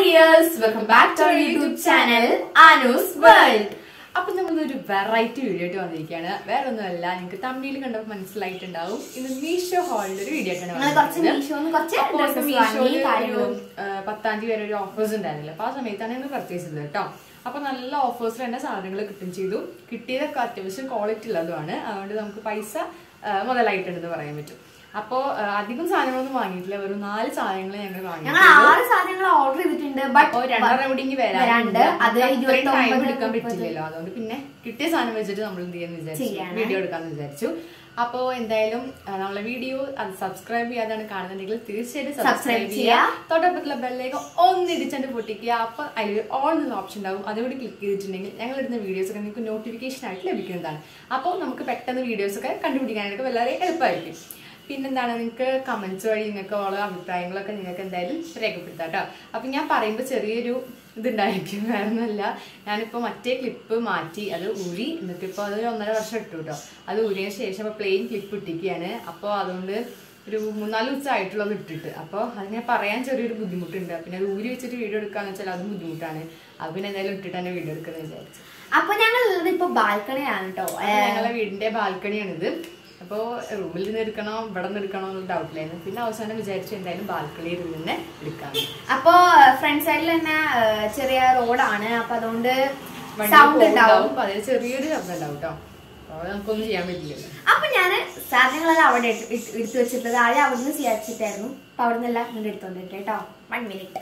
Dears welcome back to YouTube channel Anu's world അപ്പൊ നമ്മളൊരു variety video ആയിട്ട് വന്നിരിക്കുകയാണ് വേറെ ഒന്നുമല്ല നിങ്ങൾക്ക് തമ്മിൽ കണ്ടപ്പോൾ മനസ്സിലായിട്ടുണ്ടാവും ഇന്ന് മീഷോ ഹാളിൽ ഒരു വീഡിയോ ആയിട്ടാണ് ഞങ്ങൾ കുറച്ച് വന്നിരിക്കുന്നത്. മീഷോന്ന് കുറച്ച് അപ്പോൾ dresses മീഷോയില് വാങ്ങി, ഒരു, കാര്യങ്ങളും. ആ, പത്താം തീയതി വരെ ഒരു ഓഫേഴ്സ് ഉണ്ടായിരുന്നില്ല അപ്പൊ ആ സമയത്താണ് ഞങ്ങൾ പർച്ചേസ് ചെയ്തത് കേട്ടോ അപ്പൊ നല്ല ഓഫേഴ്സിൽ തന്നെ സാധനങ്ങൾ കിട്ടും ചെയ്തു കിട്ടിയതൊക്കെ അത്യാവശ്യം ക്വാളിറ്റി ഉള്ളതുമാണ് അതുകൊണ്ട് നമുക്ക് പൈസ ആ, മുതലായിട്ടുണ്ടെന്ന് പറയാൻ പറ്റും അപ്പോ ആ, അധികം സാധനങ്ങളൊന്നും വാങ്ങിയിട്ടില്ല വെറും നാല് സാധനങ്ങൾ ഞങ്ങൾ ഞങ്ങൾ വാങ്ങിയിട്ടുള്ളൂ ആറ് സാധനങ്ങൾ ഓർഡർ ചെയ്തിട്ടുണ്ട് ബട്ട് അപ്പൊ രണ്ടെണ്ണം കൂടി ഇനി വരാണ്ട് വരാനുണ്ട് അത് ടൈം ഇരുപത്തൊമ്പത് എടുക്കാൻ മുപ്പത് പറ്റില്ലല്ലോ അതുകൊണ്ട് പിന്നെ കിട്ടിയ സാധനം വെച്ചിട്ട് നമ്മൾ എന്ത് ചെയ്യാന്ന് വിചാരിച്ചു ചെയ്യാണ്. വീഡിയോ എടുക്കാന്ന് വിചാരിച്ചു അപ്പോ എന്തായാലും ആ, നമ്മളെ വീഡിയോ അത് സബ്സ്ക്രൈബ് ചെയ്യാതാണ് കാണുന്നുണ്ടെങ്കിൽ തീർച്ചയായിട്ടും Subscribe സബ്സ്ക്രൈബ് ചെയ്യാ. ചെയ്യുക തൊട്ടപ്പുറത്തുള്ള ബെല്ലേക്ക് ഒന്നിടിച്ചണ്ട് പൊട്ടിക്കുക അപ്പൊ അതിൽ ഓൺ എന്നുള്ള ഓപ്ഷൻ ഉണ്ടാവും അതുകൂടി ക്ലിക്ക് ചെയ്തിട്ടുണ്ടെങ്കിൽ ഞങ്ങൾ ഇടുന്ന വീഡിയോസ് ഒക്കെ നിങ്ങൾക്ക് നോട്ടിഫിക്കേഷൻ ആയിട്ട് ലഭിക്കുന്നതാണ് അപ്പോൾ നമുക്ക് പെട്ടെന്ന് വീഡിയോസ് ഒക്കെ കണ്ടുപിടിക്കാനായിട്ട് വളരെ എളുപ്പമായിരിക്കും പിന്നെന്താണ് നിങ്ങൾക്ക് കമന്റ്സ് വഴി നിങ്ങൾക്ക് ഉള്ള അഭിപ്രായങ്ങളൊക്കെ നിങ്ങൾക്ക് എന്തായാലും രേഖപ്പെടുത്താം കേട്ടോ അപ്പൊ ഞാൻ പറയുമ്പോൾ ചെറിയൊരു ഇതുണ്ടായിരിക്കും വേറെ ഒന്നുമല്ല ഞാനിപ്പോൾ മറ്റേ ക്ലിപ്പ് മാറ്റി അത് ഊരി എന്നിട്ട് ഇപ്പോൾ അതൊരു ഒന്നര വർഷം ഇട്ടു കേട്ടോ അത് ഊരിയതിന് ശേഷം ഇപ്പോൾ പ്ലെയിൻ ക്ലിപ്പ് ഇട്ടിരിക്കുകയാണ് അപ്പോൾ അതുകൊണ്ട് ഒരു മൂന്നാല് ദിവസം ആയിട്ടുള്ളത് ഇട്ടിട്ട് അപ്പോൾ അതിനെ പറയാൻ ചെറിയൊരു ബുദ്ധിമുട്ടുണ്ട് പിന്നെ അത് ഊരി വെച്ചിട്ട് വീഡിയോ എടുക്കാന്ന് വെച്ചാൽ അതും ബുദ്ധിമുട്ടാണ് അത് പിന്നെ എന്തായാലും ഇട്ടിട്ട് തന്നെ വീഡിയോ എടുക്കുന്നത് വിചാരിച്ചു അപ്പൊ ഞങ്ങൾ ഉള്ളത് ഇപ്പൊ ബാൽക്കണിയാണ് കേട്ടോ അപ്പൊ ഞങ്ങളെ വീടിന്റെ ബാൽക്കണിയാണിത് അപ്പോൾ റൂമിൽ നിന്ന് എടുക്കണോ ഇവിടെ നിന്ന് എടുക്കണോ എന്നുള്ള ഡൗട്ടിലായിരുന്നു പിന്നെ അവസാനം വിചാരിച്ചു എന്തായാലും ബാൽക്കണിയിൽ നിന്ന് തന്നെ എടുക്കാം അപ്പൊ ഫ്രണ്ട് സൈഡിൽ തന്നെ ആ, ചെറിയ റോഡാണ് അപ്പൊ അതുകൊണ്ട് വണ്ടി സൗണ്ട് ഉണ്ടാവും പോകുന്നുണ്ടാവും അപ്പൊ അതിൽ ചെറിയൊരു ശബ്ദം ഉണ്ടാവും കേട്ടോ അപ്പോൾ നമുക്കൊന്നും ചെയ്യാൻ പറ്റില്ലല്ലോ അപ്പൊ ഞാന് സാധനങ്ങളെല്ലാം അവിടെ ഇട്ട് ഇട്ട് എടുത്തു വെച്ചിട്ടത് ആദ്യം അവിടെ നിന്ന് വിചാരിച്ചിട്ടായിരുന്നു അപ്പൊ അവിടെ നിന്നെല്ലാം ഇങ്ങോട്ട് എടുത്തോണ്ടിട്ട് കേട്ടോ വൺ മിനിറ്റ്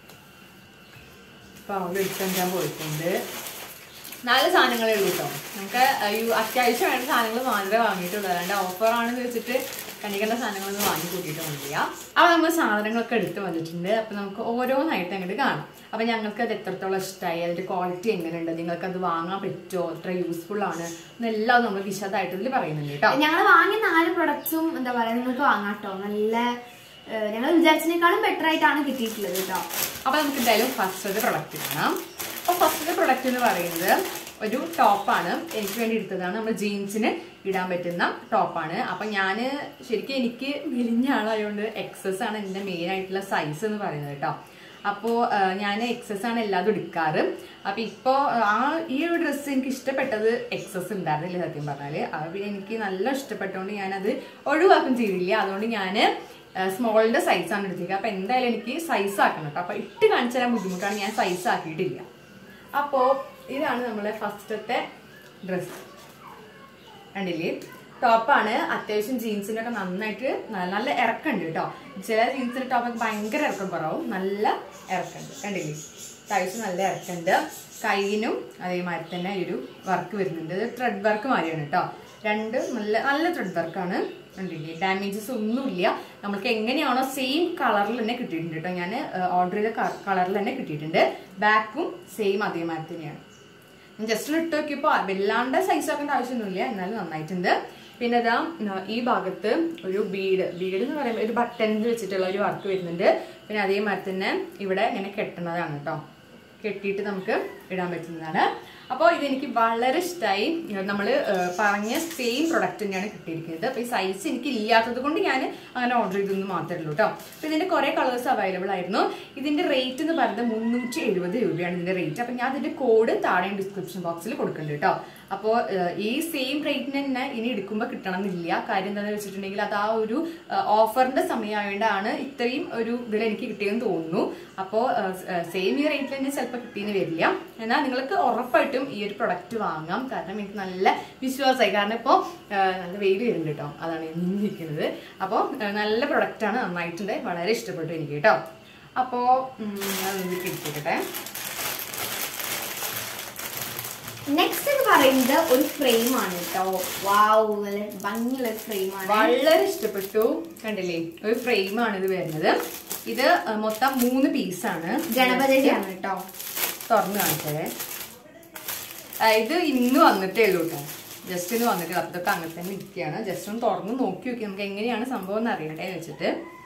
അപ്പൊ അവിടെ എടുക്കാൻ പോയിട്ടുണ്ട് നാല് സാധനങ്ങളേ ഉള്ളൂ കേട്ടോ നമുക്ക് ഈ അത്യാവശ്യം വേണ്ട സാധനങ്ങൾ മാത്രമേ വാങ്ങിയിട്ടുള്ളൂ അല്ലാണ്ട് ഓഫർ ആണെന്ന് വെച്ചിട്ട് കണികണ്ട സാധനങ്ങളൊന്നും വാങ്ങി കൂട്ടിയിട്ടൊന്നുമില്ല അപ്പൊ നമ്മൾ സാധനങ്ങളൊക്കെ എടുത്ത് വന്നിട്ടുണ്ട് അപ്പൊ നമുക്ക് ഓരോന്നായിട്ട് അങ്ങോട്ട് കാണാം അപ്പൊ ഞങ്ങൾക്ക് അത് എത്രത്തോളം ഇഷ്ടമായി അതിന്റെ ക്വാളിറ്റി എങ്ങനെയുണ്ട് നിങ്ങൾക്ക് അത് വാങ്ങാൻ പറ്റുമോ എത്ര യൂസ്ഫുൾ ആണ് എന്നെല്ലാം നമ്മൾ വിശദമായിട്ട് ഇതിൽ പറയുന്നുണ്ട് കേട്ടോ ഞങ്ങൾ വാങ്ങിയ നാല് പ്രൊഡക്ട്സും എന്താ പറയാ നിങ്ങൾക്ക് വാങ്ങാട്ടോ നല്ല ഞങ്ങൾ വിചാരിച്ചതിനേക്കാളും ബെറ്റർ ആയിട്ടാണ് കിട്ടിയിട്ടുള്ളത് കേട്ടോ അപ്പൊ നമുക്ക് എന്തായാലും ഫസ്റ്റത്തെ പ്രൊഡക്റ്റ് കാണാം അപ്പൊ ഫസ്റ്റത്തെ പ്രൊഡക്റ്റ് എന്ന് പറയുന്നത് ഒരു ടോപ്പാണ് എനിക്ക് വേണ്ടി എടുത്തതാണ് നമ്മൾ ജീൻസിന് ഇടാൻ പറ്റുന്ന ടോപ്പാണ് അപ്പൊ ഞാന് ശരിക്കും എനിക്ക് മെലിഞ്ഞ ആളായതുകൊണ്ട് എക്സസ് ആണ് എന്റെ മെയിൻ ആയിട്ടുള്ള സൈസ് എന്ന് പറയുന്നത് കേട്ടോ അപ്പോൾ ഞാൻ എക്സസ് ആണ് എല്ലാതും എടുക്കാറ് അപ്പൊ ഇപ്പോൾ ആ ഈ ഒരു ഡ്രസ്സ് എനിക്ക് ഇഷ്ടപ്പെട്ടത് എക്സസ് ഉണ്ടായിരുന്നില്ല സത്യം പറഞ്ഞാല് അത് പിന്നെ എനിക്ക് നല്ല ഇഷ്ടപ്പെട്ടതുകൊണ്ട് ഞാനത് ഒഴിവാക്കും ചെയ്തില്ല അതുകൊണ്ട് ഞാൻ സ്മോളിന്റെ സൈസ് ആണ് എടുത്തിരിക്കുക അപ്പൊ എന്തായാലും എനിക്ക് സൈസ് ആക്കണം കേട്ടോ അപ്പൊ ഇട്ട് കാണിച്ചു തരാൻ ബുദ്ധിമുട്ടാണ് ഞാൻ സൈസ് ആക്കിയിട്ടില്ല അപ്പോ ഇതാണ് നമ്മളെ ഫസ്റ്റത്തെ ഡ്രസ് കണ്ടില്ലേ ടോപ്പാണ് അത്യാവശ്യം ജീൻസിനൊക്കെ നന്നായിട്ട് ന- നല്ല ഇറക്കമുണ്ട് കേട്ടോ ചില ജീൻസിന്റെ ടോപ്പൊക്കെ ഭയങ്കര ഇറക്കം കുറവും നല്ല ഇറക്കമുണ്ട് കണ്ടില്ലേ അത്യാവശ്യം നല്ല ഇറക്കമുണ്ട് കൈയിനും അതേമാതിരി തന്നെ ഒരു വർക്ക് വരുന്നുണ്ട് ഇത് ത്രെഡ് വർക്ക് മാതിരിയാണ് കേട്ടോ രണ്ട് നല്ല നല്ല ത്രെഡ് വർക്കാണ് കണ്ടില്ലേ ഡാമേജസ് ഒന്നുമില്ല നമുക്ക് എങ്ങനെയാണോ സെയിം കളറിൽ തന്നെ കിട്ടിയിട്ടുണ്ട് കേട്ടോ ഞാൻ ഓർഡർ ചെയ്ത കളറിൽ തന്നെ കിട്ടിയിട്ടുണ്ട് ബാക്കും സെയിം അതേമാതിരി തന്നെയാണ് ഞാൻ ജസ്റ്റ് ഇട്ട് നോക്കിയപ്പോൾ വല്ലാണ്ട് സൈസ് ആക്കേണ്ട ആവശ്യമൊന്നുമില്ല എന്നാലും നന്നായിട്ടുണ്ട് പിന്നെ ഇതാ ആ, ഈ ഭാഗത്ത് ഒരു ബീഡ് ബീഡ് എന്ന് പറയുമ്പോൾ ഒരു ബട്ടണിൽ വെച്ചിട്ടുള്ള ഒരു വർക്ക് വരുന്നുണ്ട് പിന്നെ അതേമാതിരി തന്നെ ഇവിടെ ഇങ്ങനെ കെട്ടുന്നതാണ് കേട്ടോ കെട്ടിയിട്ട് നമുക്ക് ഇടാൻ പറ്റുന്നതാണ് അപ്പോൾ ഇതെനിക്ക് വളരെ ഇഷ്ടമായി നമ്മൾ പറഞ്ഞ സെയിം പ്രൊഡക്റ്റ് തന്നെയാണ് കിട്ടിയിരിക്കുന്നത് അപ്പോൾ ഈ സൈസ് എനിക്ക് ഇല്ലാത്തത് കൊണ്ട് ഞാൻ അങ്ങനെ ഓർഡർ ചെയ്തെന്ന് മാത്രമേ ഉള്ളൂ കേട്ടോ അപ്പോൾ ഇതിൻ്റെ കുറേ കളേഴ്സ് അവൈലബിൾ ആയിരുന്നു ഇതിൻ്റെ റേറ്റ് എന്ന് പറയുന്നത് മുന്നൂറ്റി എഴുപത് രൂപയാണ് ഇതിൻ്റെ റേറ്റ് അപ്പോൾ ഞാൻ അതിൻ്റെ കോഡ് താഴെ ഡിസ്ക്രിപ്ഷൻ ബോക്സിൽ കൊടുക്കുന്നുണ്ട് കേട്ടോ അപ്പോൾ ഈ സെയിം റേറ്റിന് തന്നെ ഇനി എടുക്കുമ്പോൾ കിട്ടണം എന്നില്ല കാര്യം എന്താണെന്ന് വെച്ചിട്ടുണ്ടെങ്കിൽ അത് ആ ഒരു ഓഫറിന്റെ സമയമായതുകൊണ്ടാണ് ഇത്രയും ഒരു ഇതിൽ എനിക്ക് കിട്ടിയെന്ന് തോന്നുന്നു അപ്പോൾ സെയിം ഈ റേറ്റിൽ തന്നെ ചിലപ്പോൾ കിട്ടിയെന്ന് വരില്ല എന്നാൽ നിങ്ങൾക്ക് ഉറപ്പായിട്ടും ഈ ഒരു പ്രൊഡക്റ്റ് വാങ്ങാം കാരണം എനിക്ക് നല്ല വിശ്വാസമായി കാരണം ഇപ്പോൾ നല്ല വെയിൽ വരുന്നുണ്ട് കേട്ടോ അതാണ് നിന്നിരിക്കുന്നത് അപ്പോൾ നല്ല പ്രൊഡക്റ്റാണ് നന്നായിട്ടുണ്ട് വളരെ ഇഷ്ടപ്പെട്ടു എനിക്ക് കേട്ടോ അപ്പോൾ അതൊന്ന് കിട്ടിക്കട്ടെ നെക്സ്റ്റ് എന്ന് പറയുന്നത് ഒരു ഫ്രെയിം ആണ് കേട്ടോ വാവ് നല്ല ഭംഗിയുള്ള ഫ്രെയിം ആണ് വളരെ ഇഷ്ടപ്പെട്ടു കണ്ടില്ലേ ഒരു ഫ്രെയിം ആണ് ഇത് വരുന്നത് ഇത് അഹ്, മൊത്തം മൂന്ന് പീസാണ് ഗണപതിയാണ് കേട്ടോ തുറന്നു കാണിച്ചേ ആ, ഇത് ഇന്ന് വന്നിട്ടേ ഉള്ളൂ കേട്ടോ ജസ്റ്റ് ഇന്ന് വന്നിട്ടില്ല അപ്പൊ ഇതൊക്കെ അങ്ങനെ തന്നെ ഇരിക്കുകയാണ് ജസ്റ്റ് ഒന്ന് തുറന്ന് നോക്കി നോക്കി നമുക്ക് എങ്ങനെയാണ് സംഭവം എന്ന് അറിയണ്ടേ എന്ന് വെച്ചിട്ട്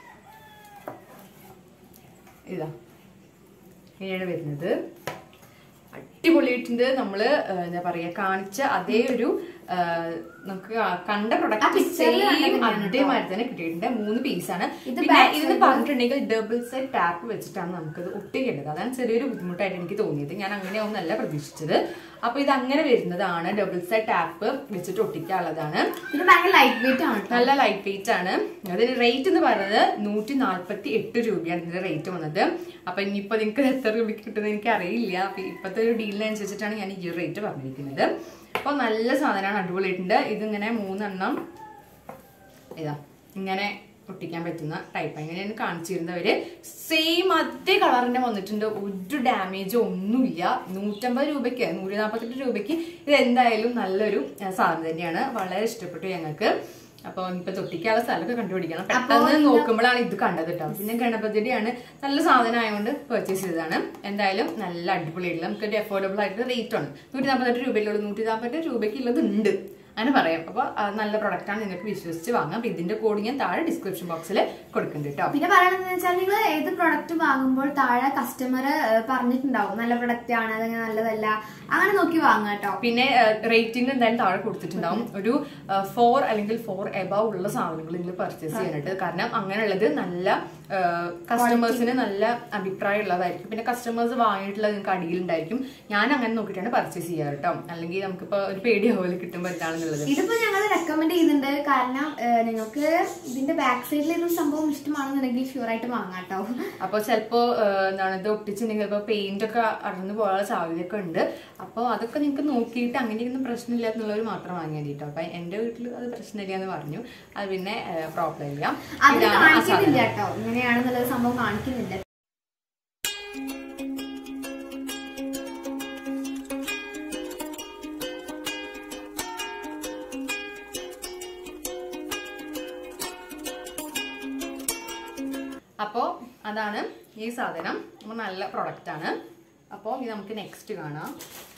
ഇതാ ഇങ്ങനെയാണ് വരുന്നത് അടിപൊളിയായിട്ടുണ്ട് നമ്മള് ആ, എന്താ പറയാ കാണിച്ച അതേ ഒരു ആ, നമുക്ക് ആ കണ്ട ആ പ്രൊഡക്റ്റ് picture ല് കണ്ടത് സെയിം തന്നെയാണ് അതേമാതിരി തന്നെ കിട്ടിയിട്ടുണ്ട് മൂന്ന് പീസാണ് ഇത് പിന്നെ back ഇതിന് side. പറഞ്ഞിട്ടുണ്ടെങ്കിൽ ഡബിൾ സൈഡ് ടാപ്പ് വെച്ചിട്ടാണ് നമുക്കത് ഒട്ടിക്കേണ്ടത് അതാണ് ചെറിയൊരു ബുദ്ധിമുട്ടായിട്ട് എനിക്ക് തോന്നിയത് ഞാൻ അങ്ങനെയാവുന്നല്ല പ്രതീക്ഷിച്ചത് അപ്പൊ ഇത് അങ്ങനെ വരുന്നതാണ് ഡബിൾ സൈഡ് ടാപ്പ് വെച്ചിട്ട് ഒട്ടിക്കാനുള്ളതാണ് ഇത് ഭയങ്കര ലൈറ്റ് വെയിറ്റ് ആണ് കേട്ടോ നല്ല ലൈറ്റ് വെയിറ്റ് ആണ് അതിന് റേറ്റ് എന്ന് പറയുന്നത് നൂറ്റി നാല്പത്തി എട്ട് രൂപയാണ് ഇതിന്റെ റേറ്റ് വന്നത് അപ്പൊ ഇനിയിപ്പോ നിങ്ങൾക്ക് ഇത് എത്ര രൂപയ്ക്ക് കിട്ടുന്നത് എനിക്ക് അറിയില്ല അപ്പൊ ഇപ്പോഴത്തെ ഒരു ഡീലിനനുസരിച്ചിട്ടാണ് ഞാൻ ഈ റേറ്റ് പറഞ്ഞിരിക്കുന്നത് അപ്പൊ നല്ല സാധനമാണ് അടിപൊളിയായിട്ടുണ്ട് ഇതിങ്ങനെ മൂന്നെണ്ണം ഇതാ ഇങ്ങനെ ഒട്ടിക്കാൻ പറ്റുന്ന ടൈപ്പ് ഇങ്ങനെയാണ് കാണിച്ചിരുന്നവര് സെയിം അതേ കളറിന്റെ വന്നിട്ടുണ്ട് ഒരു ഡാമേജോ ഒന്നുമില്ല നൂറ്റമ്പത് രൂപയ്ക്ക് നൂറ്റി നാൽപ്പത്തെട്ട് രൂപയ്ക്ക് ഇത് എന്തായാലും നല്ലൊരു ആ, സാധനം തന്നെയാണ് വളരെ ഇഷ്ടപ്പെട്ടു ഞങ്ങൾക്ക് അപ്പൊ ഇപ്പൊ തൊട്ടിക്കാനുള്ള സ്ഥലമൊക്കെ കണ്ടുപിടിക്കണം പെട്ടെന്ന് നോക്കുമ്പോഴാണ് ഇത് കണ്ടത് കേട്ടോ പിന്നെ ഗണപതിയുടെയാണ് നല്ല സാധനം ആയതുകൊണ്ട് പർച്ചേസ് ചെയ്തതാണ് എന്തായാലും നല്ല അടിപൊളിയായിട്ടുള്ള നമുക്ക് ഒരു അഫോർഡബിൾ ആയിട്ടുള്ള റേറ്റ് ആണ് നൂറ്റി നാൽപ്പത്തെട്ട് രൂപയിലുള്ളൂ നൂറ്റി നാൽപ്പത്തെട്ട് രൂപയ്ക്ക് ഉള്ളത് ഉണ്ട് അങ്ങനെ പറയാം അപ്പൊ ആ, നല്ല പ്രൊഡക്റ്റ് ആണ് നിങ്ങൾക്ക് വിശ്വസിച്ച് വാങ്ങാം അപ്പൊ ഇതിന്റെ കോഡ് ഞാൻ താഴെ ഡിസ്ക്രിപ്ഷൻ ബോക്സിൽ കൊടുക്കുന്നുണ്ട് കേട്ടോ പിന്നെ പറയണതെന്ന് വെച്ചാൽ നിങ്ങൾ ഏത് പ്രൊഡക്റ്റ് വാങ്ങുമ്പോൾ താഴെ കസ്റ്റമർ പറഞ്ഞിട്ടുണ്ടാവും നല്ല പ്രൊഡക്റ്റ് ആണ് അതങ്ങനെ നല്ലതല്ല അങ്ങനെ നോക്കി വാങ്ങാം കേട്ടോ പിന്നെ റേറ്റിംഗ് എന്തായാലും താഴെ കൊടുത്തിട്ടുണ്ടാവും ഒരു ഫോർ അല്ലെങ്കിൽ ഫോർ എബവ് ഉള്ള സാധനങ്ങൾ നിങ്ങൾ പർച്ചേസ് ചെയ്യാനായിട്ട് കാരണം അങ്ങനെയുള്ളത് നല്ല കസ്റ്റമേഴ്സിന് നല്ല അഭിപ്രായം ഉള്ളതായിരിക്കും പിന്നെ കസ്റ്റമേഴ്സ് വാങ്ങിയിട്ടുള്ളത് നിങ്ങൾക്ക് അടിയിലുണ്ടായിരിക്കും ഞാൻ അങ്ങനെ നോക്കിയിട്ടാണ് പർച്ചേസ് ചെയ്യാറ് കേട്ടോ അല്ലെങ്കിൽ നമുക്കിപ്പോ ഒരു പേടിയാവുമല്ലോ കിട്ടുമ്പോൾ എന്താണെന്നുള്ളത് ഇതിപ്പോ ഞങ്ങൾ റെക്കമെൻഡ് ചെയ്യുന്നുണ്ട് കാരണം ഏഹ്, നിങ്ങൾക്ക് ഇതിന്റെ ബാക്ക് സൈഡിൽ ഒരു സംഭവം ഇഷ്ടമാണെന്നുണ്ടെങ്കിൽ ഷുവർ ആയിട്ട് വാങ്ങാം കേട്ടോ അപ്പോൾ ചിലപ്പോൾ എന്താണ് ഇത് ഒട്ടിച്ചിട്ടുണ്ടെങ്കിൽ ഇപ്പോൾ പെയിന്റ് ഒക്കെ അടർന്നു പോകാനുള്ള സാധ്യതയൊക്കെ ഉണ്ട് അപ്പോൾ അതൊക്കെ നിങ്ങൾക്ക് നോക്കിയിട്ട് അങ്ങനെയൊന്നും പ്രശ്നമില്ല എന്നുള്ളവർ മാത്രം വാങ്ങിയാൽ മതി കേട്ടോ അപ്പം എൻ്റെ വീട്ടിൽ അത് പ്രശ്നമില്ല എന്ന് പറഞ്ഞു അത് പിന്നെ പ്രോബ്ലം ഇല്ല അതിൽ ഇതാണ് ആ കാണിക്കുന്നില്ല സാധനം. കേട്ടോ ഇങ്ങനെയാണെന്നുള്ളത് സംഭവം കാണിക്കുന്നില്ല അപ്പോൾ അതാണ് ഈ സാധനം അപ്പോൾ നല്ല പ്രൊഡക്റ്റ് ആണ് അപ്പോൾ ഇത് നമുക്ക് നെക്സ്റ്റ് കാണാം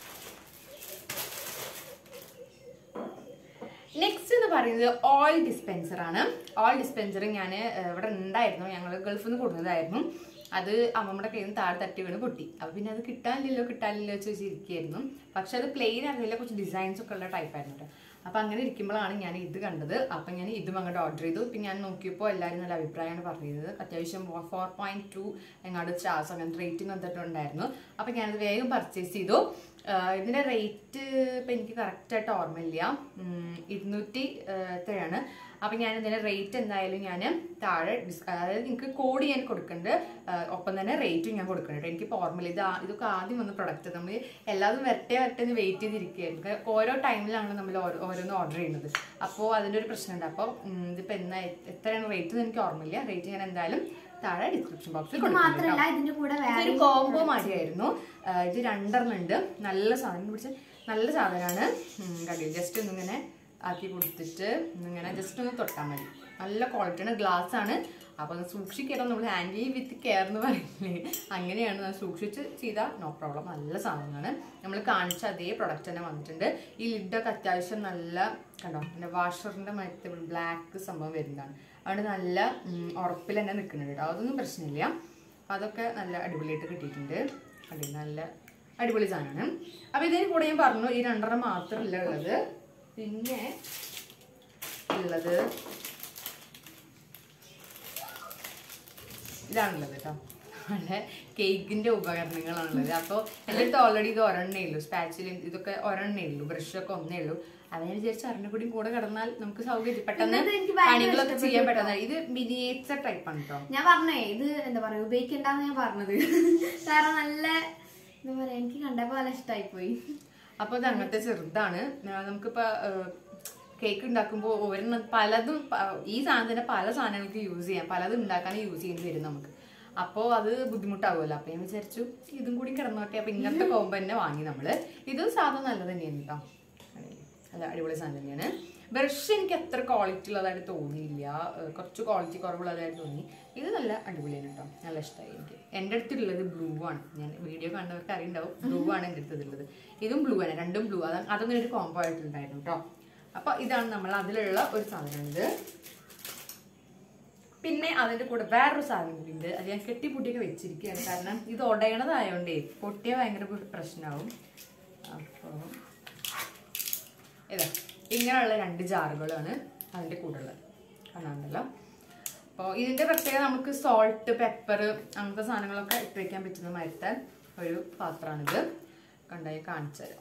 നെക്സ്റ്റ് എന്ന് പറയുന്നത് ഓയിൽ ഡിസ്പെൻസർ ആണ് ഓയിൽ ഡിസ്പെൻസർ ഞാൻ ഇവിടെ ഉണ്ടായിരുന്നു ഞങ്ങൾ ഗൾഫിൽ നിന്ന് കൊടുത്തതായിരുന്നു അത് അമ്മമ്മയുടെ കയ്യിൽ നിന്ന് താഴെ തട്ടി വീണ് പൊട്ടി അപ്പോൾ പിന്നെ അത് കിട്ടാനില്ലല്ലോ കിട്ടാനില്ലല്ലോ വെച്ച് വെച്ചിരിക്കുകയായിരുന്നു പക്ഷെ അത് പ്ലെയിൻ ആയിരുന്നില്ല കുറച്ച് ഡിസൈൻസ് ഒക്കെ ഉള്ള ടൈപ്പ് ആയിരുന്നു കേട്ടോ അപ്പോൾ അങ്ങനെ ഇരിക്കുമ്പോഴാണ് ഞാൻ ഇത് കണ്ടത് അപ്പം ഞാൻ ഇതും അങ്ങോട്ട് ഓർഡർ ചെയ്തു പിന്നെ ഞാൻ നോക്കിയപ്പോൾ എല്ലാവരും നല്ല അഭിപ്രായമാണ് പറഞ്ഞത് അത്യാവശ്യം ഫോർ പോയിന്റ് ടു എങ്ങാണ്ട് സ്റ്റാർസ് അങ്ങനത്തെ റേറ്റിംഗ് വന്നിട്ടുണ്ടായിരുന്നു അപ്പം ഞാനത് വേഗം പർച്ചേസ് ചെയ്തു ആഹ് ഇതിന്റെ റേറ്റ് ഇപ്പം എനിക്ക് കറക്റ്റായിട്ട് ഓർമ്മയില്ല ഉം, ഇരുന്നൂറ്റി ആഹ് എത്രയാണ് അപ്പം ഞാൻ ഇതിന്റെ റേറ്റ് എന്തായാലും ഞാൻ താഴെ ഡിസ് അതായത് നിങ്ങൾക്ക് കോഡ് ഞാൻ കൊടുക്കുന്നുണ്ട് ആഹ് ഒപ്പം തന്നെ റേറ്റും ഞാൻ കൊടുക്കുന്നുണ്ട് എനിക്ക് ഓർമ്മയില്ല ഇത് ആ- ഇതൊക്കെ ആദ്യം വന്ന പ്രൊഡക്റ്റ് നമ്മൾ എല്ലാതും വരട്ടെ വരട്ടെ എന്ന് വെയിറ്റ് ചെയ്തിരിക്കുകയായിരുന്നു കാരണം ഓരോ ടൈമിലാണ് നമ്മൾ ഓരോ- ഓരോന്ന് ഓർഡർ ചെയ്യുന്നത് അപ്പോൾ അതിൻ്റെ ഒരു പ്രശ്നമുണ്ട് അപ്പോൾ ഇതിപ്പോൾ എന്നാ എത്രയാണ് റേറ്റ് എന്ന് എനിക്ക് ഓർമ്മയില്ല റേറ്റ് ഞാൻ എന്തായാലും താഴെ ഡിസ്ക്രിപ്ഷൻ ബോക്സിൽ ഇത് കൊടുക്കുന്നുണ്ട് മാത്രല്ല ഇതിന്റെ കൂടെ വേറെ ഇതൊരു കോംബോ മാതിരിയായിരുന്നു ആ, ഇത് രണ്ടെണ്ണം ഉണ്ട് നല്ല സാധനം പിടിച്ച് നല്ല സാധനമാണ് കണ്ടില്ല ജസ്റ്റ് ഒന്നിങ്ങനെ ആക്കി കൊടുത്തിട്ട് ഇങ്ങനെ ജസ്റ്റ് ഒന്ന് തൊട്ടാൽ മതി നല്ല ക്വാളിറ്റിയാണ് ഗ്ലാസ് ആണ് അപ്പോൾ അത് സൂക്ഷിക്കണം നമ്മൾ ഹാൻഡിൽ വിത്ത് കെയർ എന്ന് പറയില്ലേ അങ്ങനെയാണ് അത് സൂക്ഷിച്ച് ചെയ്താൽ നോ പ്രോബ്ലം നല്ല സാധനമാണ് നമ്മൾ കാണിച്ച അതേ പ്രൊഡക്റ്റ് തന്നെ വന്നിട്ടുണ്ട് ഈ ലിഡൊക്കെ അത്യാവശ്യം നല്ല കണ്ടോ എൻ്റെ വാഷറിൻ്റെ മറ്റേ ബ്ലാക്ക് സംഭവം വരുന്നതാണ് അതുകൊണ്ട് നല്ല ഉം, ഉറപ്പിൽ തന്നെ നിൽക്കുന്നുണ്ട് കേട്ടോ അതൊന്നും പ്രശ്നമില്ല അപ്പം അതൊക്കെ നല്ല അടിപൊളിയായിട്ട് കിട്ടിയിട്ടുണ്ട് അടി നല്ല അടിപൊളി സാധനമാണ് അപ്പം ഇതിന് കൂടെ ഞാൻ പറഞ്ഞു ഈ രണ്ടെണ്ണം മാത്രമല്ല ഉള്ളത് പിന്നെ ഉള്ളത് ഇതാണുള്ളത് കേട്ടോ നമ്മുടെ കേക്കിന്റെ ഉപകരണങ്ങളാണുള്ളത് അപ്പോൾ എൻ്റെ അടുത്ത് ഓൾറെഡി ഇത് ഒരെണ്ണേ ഉള്ളൂ സ്പാച്ചിലും ഇതൊക്കെ ഒരെണ്ണേ ഉള്ളൂ ബ്രഷൊക്കെ ഒന്നേ ഉള്ളൂ അതിനെ വിചാരിച്ച് ഒരെണ്ണം കൂടി കൂടെ കിടന്നാൽ നമുക്ക് സൗകര്യം പെട്ടെന്ന് ഇന്നത് എനിക്ക് ഭയങ്കര പണികളൊക്കെ ഇഷ്ടപ്പെട്ടു ചെയ്യാൻ പെട്ടെന്ന് ഇത് മിനിയേച്ചർ ടൈപ്പാണ് കേട്ടോ ഞാൻ പറഞ്ഞേ ഇത് എന്താ പറയാ ഉപയോഗിക്കണ്ടെന്ന് ഞാൻ പറഞ്ഞത് കാരണം നല്ല എന്താ പറയാ എനിക്ക് കണ്ടപ്പോ നല്ല ഇഷ്ടമായി പോയി അപ്പോൾ ഇത് അങ്ങനത്തെ ചെറുതാണ് ആ, നമുക്കിപ്പോ കേക്ക് ഉണ്ടാക്കുമ്പോൾ ഒരെണ്ണം പലതും പ- ഈ സാധനത്തിന് പല സാധനങ്ങൾക്ക് യൂസ് ചെയ്യാം പലതും ഉണ്ടാക്കാൻ യൂസ് ചെയ്യേണ്ടി വരും നമുക്ക് അപ്പോൾ അത് ബുദ്ധിമുട്ടാവുമല്ലോ അപ്പോൾ ഞാൻ വിചാരിച്ചു ഇതും കൂടി കിടന്നോട്ടെ അപ്പോൾ ഇങ്ങനത്തെ കോമ്പോ തന്നെ വാങ്ങി നമ്മള് ഇത് സാധനം നല്ലത് തന്നെയാണ് കേട്ടോ അല്ല അടിപൊളി സാധനം തന്നെയാണ് ബ്രഷ് എനിക്ക് അത്ര ക്വാളിറ്റി ഉള്ളതായിട്ട് തോന്നിയില്ല ഏഹ് കുറച്ച് ക്വാളിറ്റി കുറവുള്ളതായിട്ട് തോന്നി ഇത് നല്ല അടിപൊളിയാണ് കേട്ടോ നല്ല ഇഷ്ടമായി എനിക്ക് എൻ്റെ അടുത്തുള്ളത് ബ്ലൂ ആണ് ഞാൻ വീഡിയോ കണ്ടവർക്ക് അറിയുണ്ടാവും ബ്ലൂ ആണ് എൻ്റെ അടുത്തുള്ളത് ഇതും ബ്ലൂ ആണ് രണ്ടും ബ്ലൂ അതാണ് അതൊന്നും ഒരു കോംബോ ആയിട്ടുണ്ടായിരുന്നു കേട്ടോ അപ്പോൾ ഇതാണ് നമ്മൾ അതിലുള്ള ഒരു സാധനമാണിത് പിന്നെ അതിന്റെ കൂടെ വേറൊരു സാധനം കൂടി ഉണ്ട് അത് ഞാൻ കെട്ടിപ്പൂട്ടിയൊക്കെ വെച്ചിരിക്കുകയാണ് കാരണം ഇത് ഉടയണതായോണ്ടേ പൊട്ടിയ ഭയങ്കര പ്ര- പ്രശ്നമാവും അപ്പോൾ ഇതാ ഇങ്ങനെയുള്ള രണ്ട് ജാറുകളാണ് അതിൻ്റെ കൂടെ ഉള്ളത് കാണാണ്ടല്ലോ അപ്പോൾ ഇതിൻ്റെ പ്രത്യേകത നമുക്ക് സോൾട്ട് പെപ്പർ അങ്ങനത്തെ സാധനങ്ങളൊക്കെ ഇട്ട് വയ്ക്കാൻ പറ്റുന്ന മരുത്താൻ ഒരു പാത്രമാണിത് കണ്ടായി കാണിച്ചു തരാം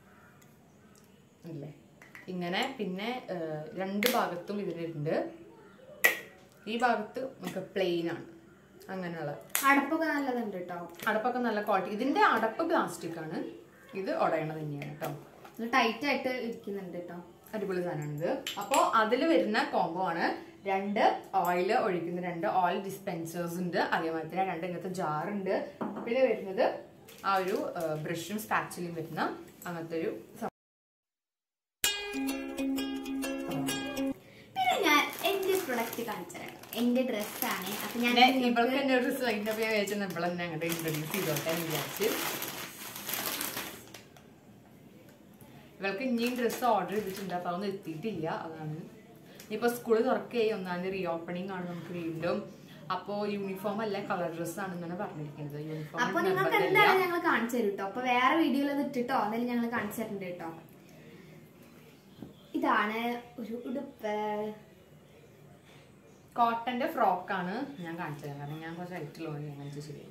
അല്ലേ ഇങ്ങനെ പിന്നെ ഏഹ്, രണ്ട് ഭാഗത്തും ഇതിനുണ്ട് ഈ ഭാഗത്ത് നമുക്ക് പ്ലെയിൻ ആണ് അങ്ങനെയുള്ള അടപ്പൊക്കെ നല്ലതുണ്ട് കേട്ടോ അടപ്പൊക്കെ നല്ല ക്വാളിറ്റി ഇതിന്റെ അടപ്പ് പ്ലാസ്റ്റിക് ആണ് ഇത് ഉടയണത് തന്നെയാണ് കേട്ടോ ടൈറ്റ് ആയിട്ട് ഇരിക്കുന്നുണ്ട് കേട്ടോ അടിപൊളി സാധനമാണിത് അപ്പോൾ അതിൽ വരുന്ന കോംബോ ആണ് രണ്ട് ഓയിൽ ഒഴിക്കുന്ന രണ്ട് ഓയിൽ ഡിസ്പെൻസേഴ്സ് ഉണ്ട് അതേമാതിരി തന്നെ രണ്ട് ഇങ്ങനത്തെ jar ഉണ്ട് പിന്നെ വരുന്നത് ആ ഒരു ബ്രഷും സ്പാച്ചിലും വരുന്ന അങ്ങനത്തെ ഒരു സംഭവം. പിന്നെ ഞാൻ എന്റെ പ്രൊഡക്റ്റ് കാണിച്ചു തരാം എന്റെ ഡ്രസ്സാണ് അപ്പൊ ഞാൻ പിന്നെ ഇവൾക്ക് എന്റെ ഒരു സൈഡിനെ പോയി വെച്ചാൽ നമ്മൾ തന്നെ അങ്ങോട്ട് ഇൻട്രൊഡ്യൂസ് ചെയ്തോട്ടെ എന്ന് വിചാരിച്ച് ഇവൾക്ക് ഇനിയും ഡ്രസ്സ് ഓർഡർ ചെയ്തിട്ടുണ്ട് അപ്പൊ അതൊന്നും എത്തിയിട്ടില്ല അതാണ് ഇപ്പൊ സ്കൂൾ തുറക്കുകയായി ഒന്നാം തീയതി റീ ഓപ്പണിംഗ് ആണ് നമുക്ക് വീണ്ടും അപ്പോ യൂണിഫോം അല്ല കളർ ഡ്രസ് ആണെന്നാണ് പറഞ്ഞിരിക്കുന്നത് യൂണിഫോം അപ്പൊ നിങ്ങൾക്ക് എന്തായാലും ഞങ്ങൾ കാണിച്ചു തരും കേട്ടോ അപ്പൊ വേറെ വീഡിയോയിൽ അത് ഇട്ടിട്ടോ എന്തായാലും ഞങ്ങൾ കാണിച്ചു തരുന്നുണ്ട് കേട്ടോ ഇതാണ് ഒരു ഉടുപ്പ് കോട്ടന്റെ ഫ്രോക്കാണ് ഞാൻ കാണിച്ചത് കാരണം ഞാൻ കുറച്ച് ഹൈറ്റുള്ള ഞാൻ കാണിച്ചത് ശരിയായി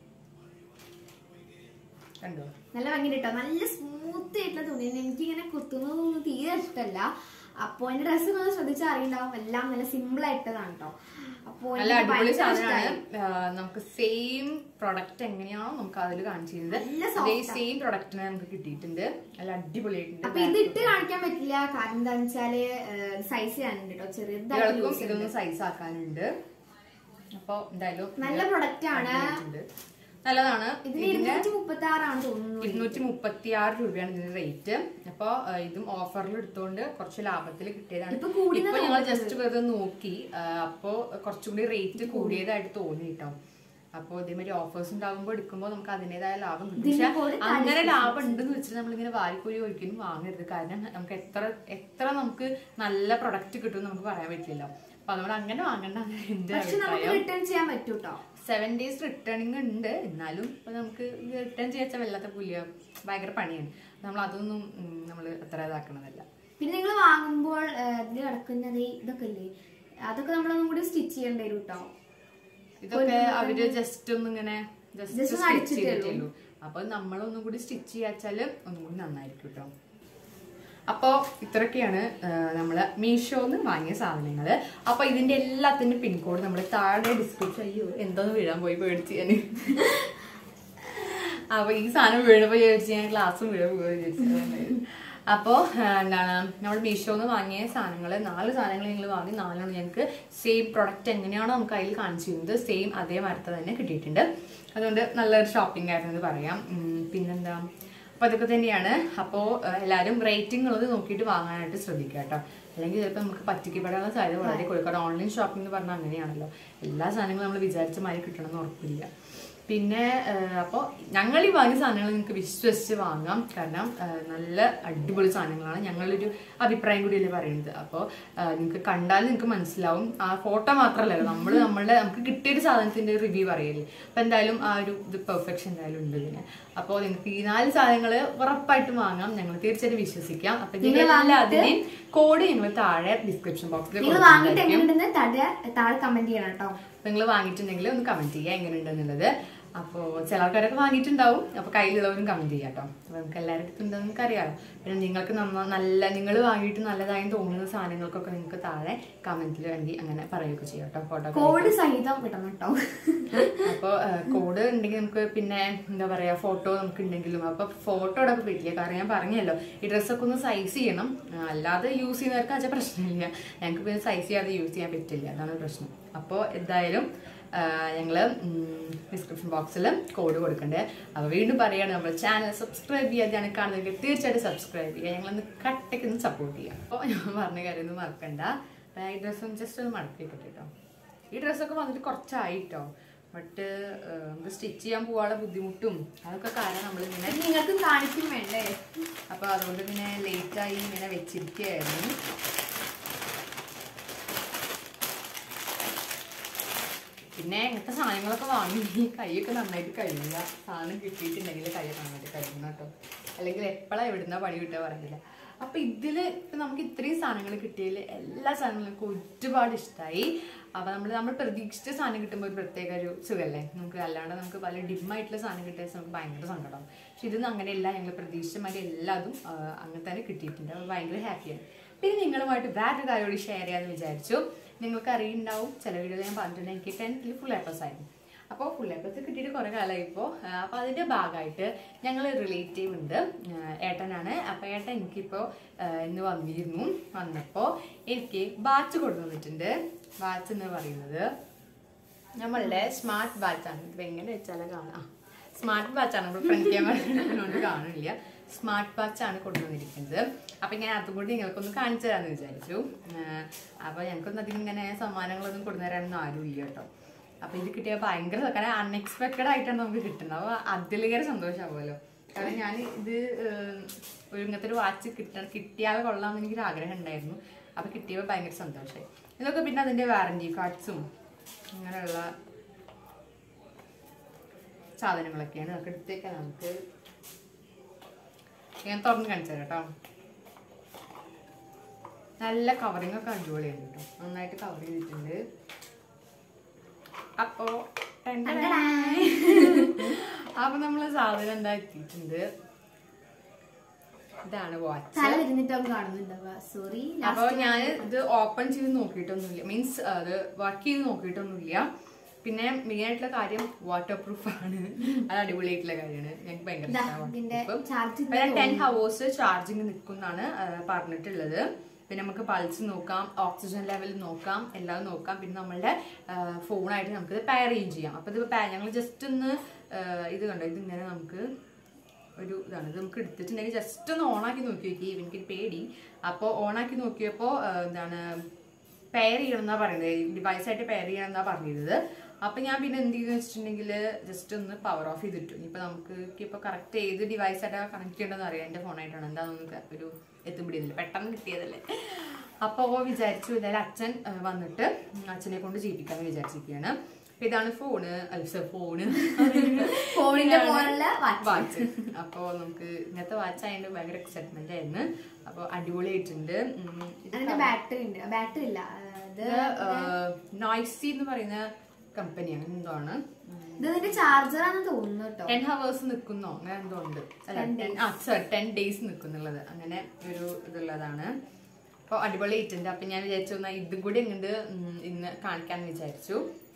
കണ്ടോ നല്ല ഭംഗി കേട്ടോ നല്ല സ്മൂത്ത് ആയിട്ടുള്ള തുണിയാണ് എനിക്ക് ഇങ്ങനെ കുത്തുന്നതൊന്നും തീരെ ഇഷ്ടമല്ല അപ്പൊ എന്റെ ഡ്രസ്സ് നിങ്ങൾ ശ്രദ്ധിച്ചാൽ അറിയുണ്ടാവും എല്ലാം നല്ല സിമ്പിൾ ആയിട്ടതാണ് കേട്ടോ അപ്പൊ നല്ല എനിക്ക് അടിപൊളി ഭയങ്കര സാധനമാണ് ഇഷ്ടായി. ആ, നമുക്ക് സെയിം പ്രൊഡക്റ്റ് എങ്ങനെയാണോ നമുക്ക് അതിൽ കാണിച്ചിരുന്നത് നല്ല അതേ soft ആ. സെയിം പ്രൊഡക്റ്റിനെ നമുക്ക് കിട്ടിയിട്ടുണ്ട് നല്ല അടിപൊളിയായിട്ടുണ്ട് അപ്പൊ ഇത് ഇട്ട് കാണിക്കാൻ പറ്റില്ല കാരണം എന്താന്ന് വെച്ചാല് സൈസ് ചെയ്യാനുണ്ട് കേട്ടോ ചെറുതായിട്ട് ഇയാൾക്കും use ഇതൊന്ന് ഉണ്ട്. സൈസ് ആക്കാനുണ്ട് അപ്പൊ എന്തായാലും നല്ല പ്രൊഡക്റ്റ് ആണ് അടിപൊളിയായിട്ടുണ്ട്. നല്ലതാണ് ഇതിന് ഇരുന്നൂറ്റി മുപ്പത്തി ആറാണ് തോന്നുന്നു ഇരുന്നൂറ്റി മുപ്പത്തി ആറ് രൂപയാണ് ഇതിന്റെ റേറ്റ് അപ്പൊ ആ, ഇതും ഓഫറിൽ എടുത്തോണ്ട് കുറച്ച് ലാഭത്തിൽ കിട്ടിയതാണ് ഇപ്പൊ കൂടിയെന്നാ ഇപ്പൊ ഞങ്ങൾ ജസ്റ്റ് വെറുതെ നോക്കി ആ, അപ്പൊ കുറച്ചും കൂടി റേറ്റ് കൂടിയതായിട്ട് തോന്നി കേട്ടോ അപ്പൊ ഇതേമാതിരി ഓഫേഴ്സ് ഉണ്ടാകുമ്പോൾ എടുക്കുമ്പോൾ നമുക്ക് അതിന്റേതായ ലാഭം കിട്ടും ഇതിന്റെ പക്ഷെ കൂടെ അങ്ങനെ ലാഭം ഉണ്ടെന്ന് വെച്ചിട്ട് നമ്മളിങ്ങനെ വാരിക്കൂലി ഒരിക്കലും വാങ്ങരുത് കാരണം നമുക്ക് എത്ര എത്ര നമുക്ക് നല്ല പ്രൊഡക്റ്റ് കിട്ടും നമുക്ക് പറയാൻ പറ്റില്ല അപ്പൊ അതുകൊണ്ട് അങ്ങനെ വാങ്ങണ്ട എന്റെ പക്ഷെ നമുക്ക് അഭിപ്രായം റിട്ടേൺ ചെയ്യാൻ പറ്റൂ കേട്ടോ സെവൻ ഡേയ്സ് റിട്ടേണിംഗ് ഉണ്ട് എന്നാലും ഇപ്പൊ നമുക്ക് റിട്ടേൺ ചെയ്യാച്ച വല്ലാത്ത പുലിയ ഭയങ്കര പണിയാണ് നമ്മൾ അതൊന്നും നമ്മൾ അത്ര ഇതാക്കണതല്ല പിന്നെ നിങ്ങൾ വാങ്ങുമ്പോൾ ഏഹ്, ഇതിൽ കിടക്കുന്നത് ഈ ഇതൊക്കെ ഇല്ലേ അതൊക്കെ നമ്മളൊന്നും കൂടി സ്റ്റിച്ച് ചെയ്യേണ്ടി വരും കേട്ടോ ഇതൊക്കെ അവര് ജസ്റ്റ് ഒന്ന് ഇങ്ങനെ Just ജസ്റ്റ് ഒന്ന് സ്റ്റിച്ച് അടിച്ചിട്ടേ ചെയ്തിട്ടുള്ളൂ അപ്പൊ നമ്മളൊന്നും കൂടി സ്റ്റിച്ച് ചെയ്യാച്ചാല് ഒന്നും കൂടി നന്നായിരിക്കും കേട്ടോ അപ്പോ ഇത്രയൊക്കെയാണ് ആ, നമ്മള് മീഷോന്ന് വാങ്ങിയ സാധനങ്ങള് അപ്പൊ ഇതിന്റെ എല്ലാത്തിന്റെ പിൻകോഡ് നമ്മൾ താഴെ ഡിസ്ക്രിപ്ഷൻ അയ്യോ എന്തോന്ന് വീഴാൻ പോയി പേടിച്ച് ഞാൻ അപ്പൊ ഈ സാധനം വീഴുമ്പോ വിചാരിച്ച് ഞാൻ ക്ലാസ്സും വീഴുമ്പോ വിചാരിച്ചു അപ്പോൾ എന്താണ് നമ്മൾ മീഷോന്ന് വാങ്ങിയ സാധനങ്ങൾ നാല് സാധനങ്ങൾ നിങ്ങൾ വാങ്ങി നാലെണ്ണം ഞങ്ങൾക്ക് സെയിം പ്രൊഡക്റ്റ് എങ്ങനെയാണോ നമുക്ക് അതിൽ കാണിച്ചു തരുന്നത് സെയിം അതേ മരത്ത് തന്നെ കിട്ടിയിട്ടുണ്ട് അതുകൊണ്ട് നല്ലൊരു ഷോപ്പിംഗ് ആയിരുന്നു എന്ന് പറയാം ഉം, പിന്നെന്താ അപ്പോൾ അതൊക്കെ തന്നെയാണ് അപ്പോൾ എല്ലാവരും റേറ്റിംഗ് ഉള്ളത് നോക്കിയിട്ട് വാങ്ങാനായിട്ട് ശ്രദ്ധിക്കുക കേട്ടോ അല്ലെങ്കിൽ ചിലപ്പോൾ നമുക്ക് പറ്റിക്കപ്പെടാനുള്ള സാധ്യത വളരെ കൂടുതൽ കാരണം ഓൺലൈൻ ഷോപ്പിംഗ് എന്ന് പറഞ്ഞാൽ അങ്ങനെയാണല്ലോ എല്ലാ സാധനങ്ങളും നമ്മൾ വിചാരിച്ച മാതിരി കിട്ടണമെന്ന് ഉറപ്പില്ല പിന്നെ അപ്പോൾ ഞങ്ങൾ ഈ വാങ്ങിയ സാധനങ്ങൾ നിങ്ങൾക്ക് വിശ്വസിച്ച് വാങ്ങാം കാരണം ആ, നല്ല അടിപൊളി സാധനങ്ങളാണ് ഞങ്ങളൊരു അഭിപ്രായം കൂടിയല്ലേ പറയുന്നത് അപ്പോൾ നിങ്ങൾക്ക് കണ്ടാൽ നിങ്ങൾക്ക് മനസ്സിലാവും ആ ഫോട്ടോ മാത്രമല്ലല്ലോ നമ്മൾ നമ്മളുടെ നമുക്ക് കിട്ടിയൊരു സാധനത്തിന്റെ റിവ്യൂ പറയല്ലേ അപ്പോൾ എന്തായാലും ആ ഒരു ഇത് പെർഫെക്ഷൻ എന്തായാലും ഉണ്ട് ഇതിന് അപ്പോൾ നിങ്ങൾക്ക് ഈ നാല് സാധനങ്ങൾ ഉറപ്പായിട്ടും വാങ്ങാം ഞങ്ങൾ തീർച്ചയായിട്ടും വിശ്വസിക്കാം അപ്പം നിങ്ങൾ നിങ്ങൾ അതിനെയും കോഡ് ഞങ്ങൾ താഴെ ഡിസ്ക്രിപ്ഷൻ ബോക്സിൽ നിങ്ങൾ വാങ്ങിയിട്ട് എങ്ങനെയുണ്ടെന്ന് താഴെ താഴെ കമന്റ് ചെയ്യണം കേട്ടോ നിങ്ങൾ വാങ്ങിയിട്ടുണ്ടെങ്കിൽ ഒന്ന് കമന്റ് ചെയ്യുക എങ്ങനെയുണ്ടെന്നുള്ളത് അപ്പോൾ ചില ആൾക്കാരൊക്കെ വാങ്ങിയിട്ടുണ്ടാവും അപ്പോൾ കയ്യിലുള്ളവരും കമന്റ് ചെയ്യാം കേട്ടോ അപ്പോൾ നമുക്ക് എല്ലാവരുടെ ഉണ്ടെന്ന് നമുക്ക് അറിയാമല്ലോ പിന്നെ നിങ്ങൾക്ക് നന്ന നല്ല നിങ്ങൾ വാങ്ങിയിട്ട് നല്ലതായി തോന്നുന്ന സാധനങ്ങൾക്കൊക്കെ നിങ്ങൾക്ക് താഴെ കമന്റിൽ വേണ്ടി അങ്ങനെ പറയുകയൊക്കെ ചെയ്യാം കേട്ടോ ഫോട്ടോ കോഡ് സഹിതം വിടണം കേട്ടോ അപ്പോൾ കോഡ് ഉണ്ടെങ്കിൽ നമുക്ക് പിന്നെ എന്താ പറയാ ഫോട്ടോ നമുക്ക് ഉണ്ടെങ്കിലും അപ്പൊ ഫോട്ടോയുടെ ഒക്കെ പറ്റില്ല കാരണം ഞാൻ പറഞ്ഞല്ലോ ഈ ഡ്രസ്സൊക്കെ ഒന്ന് സൈസ് ചെയ്യണം ആ, അല്ലാതെ യൂസ് ചെയ്യുന്നവർക്ക് അച്ഛൻ പ്രശ്നമില്ല ഞങ്ങൾക്ക് പിന്നെ സൈസ് ചെയ്യാതെ യൂസ് ചെയ്യാൻ പറ്റില്ല അതാണ് പ്രശ്നം അപ്പോൾ എന്തായാലും ആ, ഞങ്ങള് ഡിസ്ക്രിപ്ഷൻ ബോക്സിൽ കോഡ് കൊടുക്കണ്ടേ അപ്പോൾ വീണ്ടും പറയാണ് നമ്മൾ ചാനൽ സബ്സ്ക്രൈബ് ചെയ്യാതെയാണ് കാണുന്നതെങ്കിൽ തീർച്ചയായിട്ടും സബ്സ്ക്രൈബ് ചെയ്യുക ഞങ്ങളൊന്ന് കട്ടയ്ക്ക് ഒന്ന് സപ്പോർട്ട് ചെയ്യാം അപ്പോൾ ഞാൻ പറഞ്ഞ കാര്യം ഒന്നും മറക്കണ്ട അപ്പോൾ ഈ ഡ്രസ്സ് ഒന്ന് ജസ്റ്റ് ഒന്ന് മടക്കി വെക്കട്ടെ കേട്ടോ ഈ ഡ്രസ്സൊക്കെ വന്നിട്ട് കുറച്ചായിട്ടോ ബട്ട് നമുക്ക് സ്റ്റിച്ച് ചെയ്യാൻ പോകാനുള്ള ബുദ്ധിമുട്ടും അതൊക്കെ കാരണം നമ്മളിങ്ങനെ ഇത് നിങ്ങൾക്ക് കാണിക്കും വേണ്ടേ അപ്പോൾ അതുകൊണ്ട് ഇങ്ങനെ ലേറ്റായി ഇങ്ങനെ വെച്ചിരിക്കുകയായിരുന്നു പിന്നെ ഇങ്ങനത്തെ സാധനങ്ങളൊക്കെ വാങ്ങി കൈയൊക്കെ നന്നായിട്ട് കഴിയുക സാധനം കിട്ടിയിട്ടുണ്ടെങ്കിൽ കൈയൊക്കെ നന്നായിട്ട് കഴിയണം കേട്ടോ അല്ലെങ്കിൽ എപ്പോഴാണ് എവിടുന്ന പണി കിട്ടുക പറയില്ല അപ്പൊ ഇതില് ഇപ്പൊ നമുക്ക് ഇത്രയും സാധനങ്ങൾ കിട്ടിയതിൽ എല്ലാ സാധനങ്ങളും നമുക്ക് ഒരുപാട് ഇഷ്ടമായി അപ്പൊ നമ്മൾ നമ്മൾ പ്രതീക്ഷിച്ച സാധനം കിട്ടുമ്പോൾ ഒരു പ്രത്യേക ഒരു സുഖമല്ലേ നമുക്ക് അല്ലാണ്ട് നമുക്ക് പല ഡിമ്മായിട്ടുള്ള സാധനം കിട്ടിയ ദിവസം നമുക്ക് ഭയങ്കര സങ്കടം പക്ഷെ ഇതൊന്നും അങ്ങനെയല്ല ഞങ്ങൾ പ്രതീക്ഷിച്ച മാതിരി എല്ലാതും ആ, അങ്ങനെ തന്നെ കിട്ടിയിട്ടുണ്ട് അപ്പോൾ ഭയങ്കര ഹാപ്പിയാണ് പിന്നെ നിങ്ങളുമായിട്ട് വേറൊരു കാര്യം കൂടി ഷെയർ ചെയ്യാമെന്ന് വിചാരിച്ചു നിങ്ങൾക്ക് അറിയുണ്ടാവും ചില വീഡിയോ ഞാൻ പറഞ്ഞിട്ടുണ്ട് എനിക്ക് ടെൻത്തിൽ ഫുൾ എ പ്ലസ് ആയിരുന്നു അപ്പോൾ ഫുൾ എ പ്ലസ് കിട്ടിയിട്ട് കുറേ കാലമായി ഇപ്പോൾ അപ്പോൾ അതിൻ്റെ ഭാഗമായിട്ട് ഞങ്ങൾ റിലേറ്റീവ് ഉണ്ട് ആ, ഏട്ടനാണ് അപ്പോൾ ഏട്ടൻ എനിക്കിപ്പോൾ ആ, ഇന്ന് വന്നിരുന്നു വന്നപ്പോൾ എനിക്ക് ബാച്ച് കൊണ്ടുവന്നിട്ടുണ്ട് ബാച്ച് എന്ന് പറയുന്നത് നമ്മളുടെ സ്മാർട്ട് ബാച്ചാണ് ഇത് എങ്ങനെ വെച്ചാലും കാണാം സ്മാർട്ട് ബാച്ചാണ് നമ്മൾ ഫ്രണ്ട് ക്യാമറ കാണില്ല സ്മാർട്ട് വാച്ചാണ് കൊണ്ടുവന്നിരിക്കുന്നത് അപ്പം ഇങ്ങനെ അതും കൂടി നിങ്ങൾക്കൊന്ന് കാണിച്ചു തരാമെന്ന് വിചാരിച്ചു ആഹ് അപ്പൊ ഞങ്ങൾക്കൊന്നും അധികം ഇങ്ങനെ സമ്മാനങ്ങളൊന്നും കൊണ്ടുവരാനൊന്നും ആരും ഇല്ല കേട്ടോ അപ്പൊ ഇത് കിട്ടിയ ഭയങ്കര കാരണം അൺഎക്സ്പെക്റ്റഡ് ആയിട്ടാണ് നമുക്ക് കിട്ടുന്നത് അപ്പൊ അതിലേറെ സന്തോഷമാവുമല്ലോ കാരണം ഞാൻ ഇത് ഏഹ്, ഒരു ഇങ്ങനത്തെ ഒരു വാച്ച് കിട്ടണം കിട്ടിയാൽ കൊള്ളാമെന്ന് എനിക്കൊരു ആഗ്രഹം ഉണ്ടായിരുന്നു അപ്പൊ കിട്ടിയപ്പോൾ ഭയങ്കര സന്തോഷമായി ഇതൊക്കെ പിന്നെ അതിന്റെ വാറന്റി കാർഡ്സും അങ്ങനെയുള്ള സാധനങ്ങളൊക്കെയാണ് അതൊക്കെ എടുത്തേക്കാം നമുക്ക് ഞാൻ തുറന്ന് കാണിച്ചു തരാം കേട്ടോ നല്ല കവറിങ് ഒക്കെ അടിപൊളിയാണ് കേട്ടോ നന്നായിട്ട് കവർ ചെയ്തിട്ടുണ്ട് അപ്പോ ടെൻഡൻ. അപ്പൊ നമ്മള് സാധനം എന്താ എത്തിയിട്ടുണ്ട് ഇതാണ് വാച്ച് തല തിരിഞ്ഞിട്ടൊക്കെ കാണുന്നുണ്ടാവുക സോറി അപ്പൊ ഞാൻ ഇത് ഓപ്പൺ ചെയ്ത് നോക്കിയിട്ടൊന്നുമില്ല മീൻസ് അത് വർക്ക് ചെയ്ത് നോക്കിയിട്ടൊന്നുമില്ല പിന്നെ മെയിൻ ആയിട്ടുള്ള കാര്യം വാട്ടർ പ്രൂഫ് ആണ് അത് അടിപൊളിയായിട്ടുള്ള കാര്യമാണ് ഞങ്ങൾക്ക് ഭയങ്കര ദാ, ഇഷ്ടമാണ് ഇതിന്റെ waterproof. charge പിന്നെ ടെൻ ഹവേഴ്സ് ചാർജിങ് നിൽക്കുന്നാണ് പറഞ്ഞിട്ടുള്ളത് പിന്നെ നമുക്ക് പൾസ് നോക്കാം ഓക്സിജൻ ലെവൽ നോക്കാം എല്ലാം നോക്കാം പിന്നെ നമ്മളുടെ ഫോണായിട്ട് നമുക്ക് ഇത് പെയർ ചെയ്യുകയും ചെയ്യാം അപ്പൊ ഇത് ഞങ്ങൾ ജസ്റ്റ് ഒന്ന് ആ, ഇത് കണ്ടോ ഇതിങ്ങനെ നമുക്ക് ഒരു ഇതാണ് ഇത് നമുക്ക് എടുത്തിട്ടുണ്ടെങ്കിൽ ജസ്റ്റ് ഒന്ന് ഓണാക്കി നോക്കി നോക്കി എനിക്ക് പേടി അപ്പോൾ ഓണാക്കി നോക്കിയപ്പോൾ എന്താണ് പെയർ ചെയ്യണം എന്നാ പറയുന്നത് ഡിവൈസായിട്ട് പെയർ ചെയ്യണം എന്നാ പറഞ്ഞിരുന്നത് അപ്പൊ ഞാൻ പിന്നെ എന്ത് ചെയ്തെന്ന് വെച്ചിട്ടുണ്ടെങ്കിൽ ജസ്റ്റ് ഒന്ന് പവർ ഓഫ് ചെയ്തിട്ടു ഇപ്പൊ നമുക്ക് ഇപ്പൊ കറക്റ്റ് ഏത് ഡിവൈസായിട്ടാണ് കണക്ട് ചെയ്യണമെന്ന് അറിയാം എന്റെ ഫോണായിട്ടാണ് എന്താണെന്ന് ഒരു എത്തുപിടിയുന്നില്ല പെട്ടെന്ന് കിട്ടിയതല്ലേ അപ്പോൾ വിചാരിച്ചു എന്തായാലും അച്ഛൻ ആ, വന്നിട്ട് അച്ഛനെ കൊണ്ട് ചെയ്യിപ്പിക്കാന്ന് വിചാരിച്ചിരിക്കുകയാണ് അപ്പൊ ഇതാണ് ഫോണ് അല്ല ഫോണ് ഫോണിന്റെ പോലുള്ള watch. വാച്ച് അപ്പോൾ നമുക്ക് ഇങ്ങനത്തെ വാച്ച് ആയതുകൊണ്ട് ഭയങ്കര എക്സൈറ്റ്മെന്റ് ആയിരുന്നു അപ്പോൾ അടിപൊളിയായിട്ടുണ്ട് ഉം, ഇത് അതിന്റെ ബാറ്ററി ഉണ്ട് ബാറ്ററി ഇല്ല ഇത് ഇത് നോയ്സി എന്ന് പറയുന്ന കമ്പനിയാണ് എന്താണ് ഇത് ഇതിന്റെ ചാർജർ ആണെന്ന് തോന്നുന്നു കേട്ടോ ടെൻ ഹവേഴ്സ് നിൽക്കുന്നോ അങ്ങനെ എന്തോ ഉണ്ട് അല്ല ടെൻ ആ സോറി ടെൻ ഡേയ്സ് നിൽക്കുന്നുള്ളത് അങ്ങനെ ഒരു ഇതുള്ളതാണ് അപ്പോൾ അടിപൊളിയായിട്ടുണ്ട് അപ്പം ഞാൻ വിചാരിച്ചു എന്നാൽ ഇതും കൂടി ഇങ്ങോട്ട് ഇന്ന് കാണിക്കാമെന്ന് വിചാരിച്ചു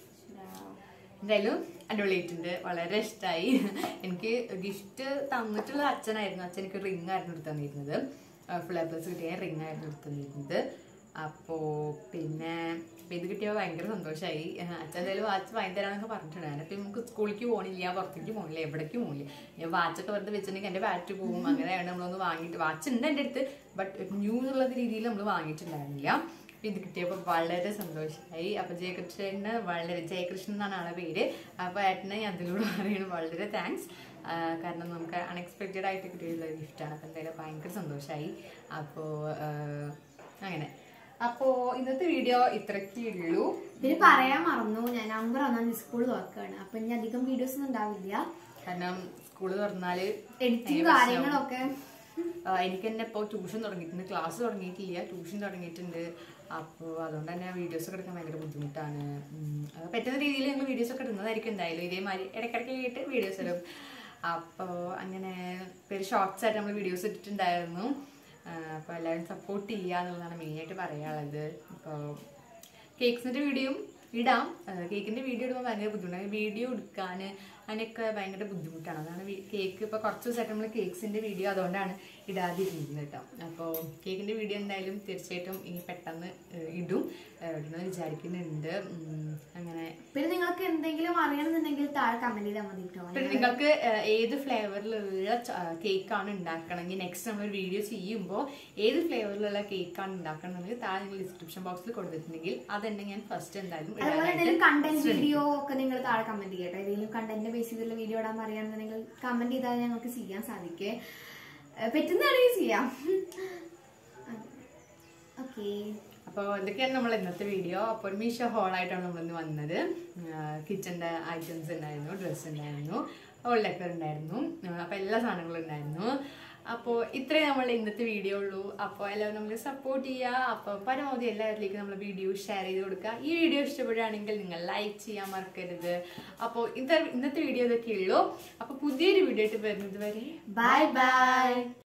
എന്തായാലും അടിപൊളിയായിട്ടുണ്ട് വളരെ ഇഷ്ടമായി എനിക്ക് ഗിഫ്റ്റ് തന്നിട്ടുള്ള അച്ഛനായിരുന്നു അച്ഛൻ എനിക്ക് റിംഗ് ആയിരുന്നു എടുത്ത് തന്നിരുന്നത് ഫുൾ പ്ലസ് കിട്ടിയ റിംഗ് ആയിരുന്നു എടുത്ത് തന്നിരുന്നത് അപ്പോൾ പിന്നെ ഇപ്പം ഇത് കിട്ടിയപ്പോൾ ഭയങ്കര സന്തോഷമായി അച്ഛൻ എന്തായാലും വാച്ച് വാങ്ങി തരാന്നൊക്കെ പറഞ്ഞിട്ടുണ്ട് ഞാനിപ്പോൾ നമുക്ക് സ്കൂളിലേക്ക് പോകണില്ല പുറത്തേക്ക് പോകണില്ല എവിടേക്ക് പോകണില്ല ഞാൻ വാച്ചൊക്കെ വെറുതെ വെച്ചിട്ടുണ്ടെങ്കിൽ എൻ്റെ ബാറ്റ് പോകും അങ്ങനെയാണ് നമ്മളൊന്ന് വാങ്ങിയിട്ട് വാച്ച് ഉണ്ട് എൻ്റെ അടുത്ത് ബട്ട് ന്യൂ എന്നുള്ള രീതിയിൽ നമ്മൾ വാങ്ങിയിട്ടുണ്ടായിരുന്നില്ല അപ്പൊ ഇത് കിട്ടിയപ്പോൾ വളരെ സന്തോഷമായി അപ്പൊ ജയകൃഷ്ണന് വളരെ ജയകൃഷ്ണൻ എന്നാണ് ആളെ പേര് അപ്പൊ ഏട്ടനെ ഞാൻ അതിലൂടെ പറയുന്നത് വളരെ താങ്ക്സ് കാരണം നമുക്ക് അൺഎക്സ്പെക്റ്റഡ് ആയിട്ട് കിട്ടിയിട്ടുള്ള ഗിഫ്റ്റാണ് അപ്പൊ എന്തായാലും ഭയങ്കര സന്തോഷമായി അപ്പോൾ അങ്ങനെ അപ്പോൾ ഇന്നത്തെ വീഡിയോ ഇത്രയ്ക്കേ ഉള്ളൂ പിന്നെ പറയാൻ മറന്നു ഞാൻ നമ്പർ ഒന്നാം സ്കൂൾ തുറക്കാണ് അപ്പൊ ഇനി അധികം വീഡിയോസ് ഒന്നും ഉണ്ടാവില്ല കാരണം സ്കൂള് തുറന്നാല് എഡിറ്റിംഗ് കാര്യങ്ങളൊക്കെ ആ, എനിക്ക് തന്നെ ഇപ്പോൾ ട്യൂഷൻ തുടങ്ങിയിട്ടുണ്ട് ക്ലാസ് തുടങ്ങിയിട്ടില്ല ട്യൂഷൻ തുടങ്ങിയിട്ടുണ്ട് അപ്പോൾ അതുകൊണ്ട് തന്നെ വീഡിയോസ് ഒക്കെ എടുക്കാൻ ഭയങ്കര ബുദ്ധിമുട്ടാണ് ഉം, അത് പറ്റുന്ന രീതിയിൽ ഞങ്ങൾ വീഡിയോസ് ഒക്കെ ഇടുന്നതായിരിക്കും എന്തായാലും ഇതേമാതിരി ഇടയ്ക്കിടയ്ക്ക് ആയിട്ട് വീഡിയോസ് ഇടും അപ്പോൾ അങ്ങനെ ഒരു ഷോർട്സ് ആയിട്ട് നമ്മൾ വീഡിയോസ് ഇട്ടിട്ടുണ്ടായിരുന്നു അപ്പോൾ എല്ലാവരും സപ്പോർട്ട് ചെയ്യുക എന്നുള്ളതാണ് മെയിനായിട്ട് പറയാനുള്ളത് ഇപ്പോൾ കേക്ക്സിന്റെ വീഡിയോയും ഇടാം കേക്കിന്റെ വീഡിയോ ഇടുമ്പോൾ ഭയങ്കര ബുദ്ധിമുട്ടാണ് വീഡിയോ എടുക്കാൻ അതിനൊക്കെ ഭയങ്കര ബുദ്ധിമുട്ടാണ് അതാണ് കേക്ക് ഇപ്പോൾ കുറച്ച് ദിവസമായിട്ട് നമ്മൾ കേക്ക്സിന്റെ വീഡിയോ അതുകൊണ്ടാണ് ഇടാതിരുന്നത് കേട്ടോ അപ്പോൾ കേക്കിന്റെ വീഡിയോ എന്തായാലും തീർച്ചയായിട്ടും ഇനി പെട്ടെന്ന് ഏഹ്, ഇടും ഏഹ്, ഇടുമെന്ന് വിചാരിക്കുന്നുണ്ട് ഉം, അങ്ങനെ പിന്നെ നിങ്ങൾക്ക് എന്തെങ്കിലും അറിയണമെന്നുണ്ടെങ്കിൽ താഴെ കമന്റ് ചെയ്താൽ മതി കേട്ടോ പിന്നെ നിങ്ങൾക്ക് ഏഹ്, ഏത് ഫ്ലേവറിലുള്ള കേക്കാണ് ഉണ്ടാക്കണമെങ്കിൽ നെക്സ്റ്റ് നമ്മൾ വീഡിയോ ചെയ്യുമ്പോൾ ഏത് ഫ്ലേവറിലുള്ള കേക്കാണ് ഉണ്ടാക്കണമെങ്കിൽ താഴെ നിങ്ങൾ ഡിസ്ക്രിപ്ഷൻ ബോക്സിൽ കൊടുത്തിട്ടുണ്ടെങ്കിൽ അതെന്നെ ഞാൻ ഫസ്റ്റ് എന്തായാലും അതുപോലെ ഇടാനായിട്ട് എന്തെങ്കിലും കണ്ടന്റ് വീഡിയോ ഒക്കെ നിങ്ങൾ താഴെ കമന്റ് ചെയ്യട്ടെ ഏതെങ്കിലും കണ്ടന്റ് ബേസ് ചെയ്തുള്ള വീഡിയോ ഇടാൻ അറിയാമെന്നുണ്ടെങ്കിൽ കമന്റ് ചെയ്താൽ ഞങ്ങൾക്ക് ചെയ്യാൻ സാധിക്കേ ഏഹ് പറ്റുന്നതാണെങ്കിൽ ചെയ്യാം ഓക്കെ അപ്പോൾ എന്തൊക്കെയാണ് നമ്മൾ ഇന്നത്തെ വീഡിയോ അപ്പോൾ ഒരു മീഷോ ഹോളായിട്ടാണ് നമ്മളിന്ന് വന്നത് കിച്ചൻ്റെ ഐറ്റംസ് ഉണ്ടായിരുന്നു ഡ്രസ്സ് ഉണ്ടായിരുന്നു ഹോൾ ഡെക്കർ ഉണ്ടായിരുന്നു അപ്പോൾ എല്ലാ സാധനങ്ങളും ഉണ്ടായിരുന്നു അപ്പോൾ ഇത്രയും നമ്മൾ ഇന്നത്തെ വീഡിയോ ഉള്ളൂ അപ്പോൾ എല്ലാവരും നമുക്ക് സപ്പോർട്ട് ചെയ്യുക അപ്പോൾ പരമാവധി എല്ലാവരിലേക്കും നമ്മൾ വീഡിയോ ഷെയർ ചെയ്ത് കൊടുക്കുക ഈ വീഡിയോ ഇഷ്ടപ്പെടുകയാണെങ്കിൽ നിങ്ങൾ ലൈക്ക് ചെയ്യാൻ മറക്കരുത് അപ്പോൾ ഇന്നത്തെ ഇന്നത്തെ വീഡിയോ ഇതൊക്കെ ഉള്ളൂ അപ്പോൾ പുതിയൊരു വീഡിയോ ആയിട്ട് വരുന്നത് വരെ ബൈ ബൈ